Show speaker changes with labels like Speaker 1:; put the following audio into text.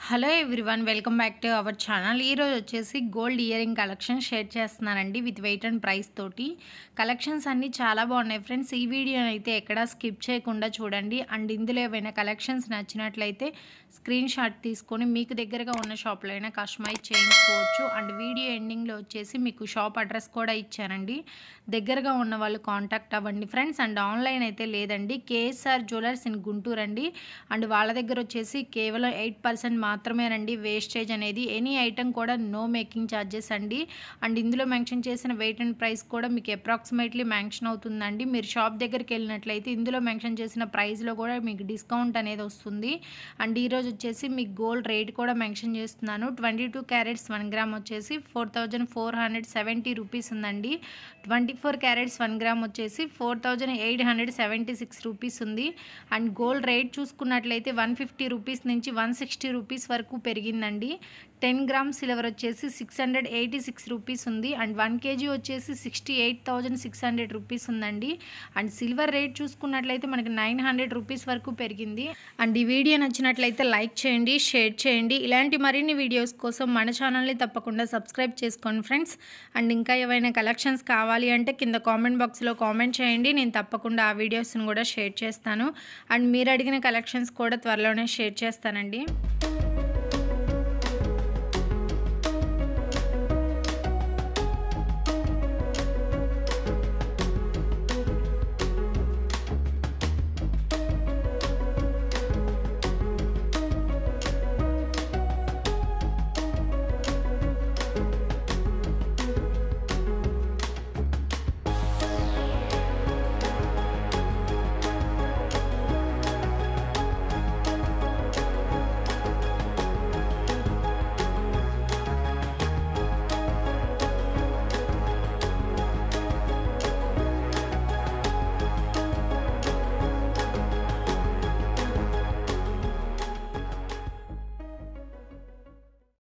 Speaker 1: hello everyone welcome back to our channel ఈరోజు వచ్చేసి gold earring collection share చేస్తున్నానండి with weight and price తోటి collections అన్నీ చాలా బాగున్నాయి ఫ్రెండ్స్ ఈ వీడియోని అయితే ఎక్కడా స్కిప్ చేయకుండా చూడండి అండ్ ఇందులో ఏవైనా కలెక్షన్స్ నచ్చినట్లయితే స్క్రీన్ షాట్ తీసుకొని మీకు దగ్గరగా ఉన్న షాప్లో అయినా కస్టమైజ్ చేయించుకోవచ్చు అండ్ వీడియో ఎండింగ్లో వచ్చేసి మీకు షాప్ అడ్రస్ కూడా ఇచ్చానండి దగ్గరగా ఉన్న వాళ్ళు కాంటాక్ట్ అవ్వండి ఫ్రెండ్స్ అండ్ ఆన్లైన్ అయితే లేదండి కేఎస్ఆర్ జ్యువెలర్స్ ఇన్ గుంటూరు అండి అండ్ వాళ్ళ దగ్గర వచ్చేసి కేవలం ఎయిట్ పర్సెంట్ మాత్రమేనండి వేస్టేజ్ అనేది ఎనీ ఐటమ్ కూడా నో మేకింగ్ ఛార్జెస్ అండి అండ్ ఇందులో మెన్షన్ చేసిన వెయిట్ అండ్ ప్రైస్ కూడా మీకు అప్రాక్సిమేట్లీ మెన్షన్ అవుతుందండి మీరు షాప్ దగ్గరికి వెళ్ళినట్లయితే ఇందులో మెన్షన్ చేసిన ప్రైస్లో కూడా మీకు డిస్కౌంట్ అనేది వస్తుంది అండ్ ఈరోజు వచ్చేసి మీకు గోల్డ్ రేట్ కూడా మెన్షన్ చేస్తున్నాను twenty two carats one gram వచ్చేసి four thousand four hundred seventy rupees ఉందండి twenty four carats one gram వచ్చేసి four thousand eight hundred seventy six rupees ఉంది అండ్ గోల్డ్ రేట్ చూసుకున్నట్లయితే వన్ ఫిఫ్టీ రూపీస్ నుంచి one sixty rupees వరకు పెరిగిందండి ten gram silver వచ్చేసి six hundred eighty six rupees ఉంది and one kg వచ్చేసి sixty eight thousand six hundred rupees ఉందండి and silver rate చూసుకున్నట్లయితే మనకి నైన్ హండ్రెడ్ రూపీస్ వరకు పెరిగింది అండ్ ఈ వీడియో నచ్చినట్లయితే లైక్ చేయండి షేర్ చేయండి ఇలాంటి మరిన్ని వీడియోస్ కోసం మన ఛానల్ని తప్పకుండా సబ్స్క్రైబ్ చేసుకోండి ఫ్రెండ్స్ అండ్ ఇంకా ఏవైనా కలెక్షన్స్ కావాలి అంటే కింద కామెంట్ బాక్స్లో కామెంట్ చేయండి నేను తప్పకుండా ఆ వీడియోస్ని కూడా షేర్ చేస్తాను అండ్ మీరు అడిగిన కలెక్షన్స్ కూడా త్వరలోనే షేర్ చేస్తానండి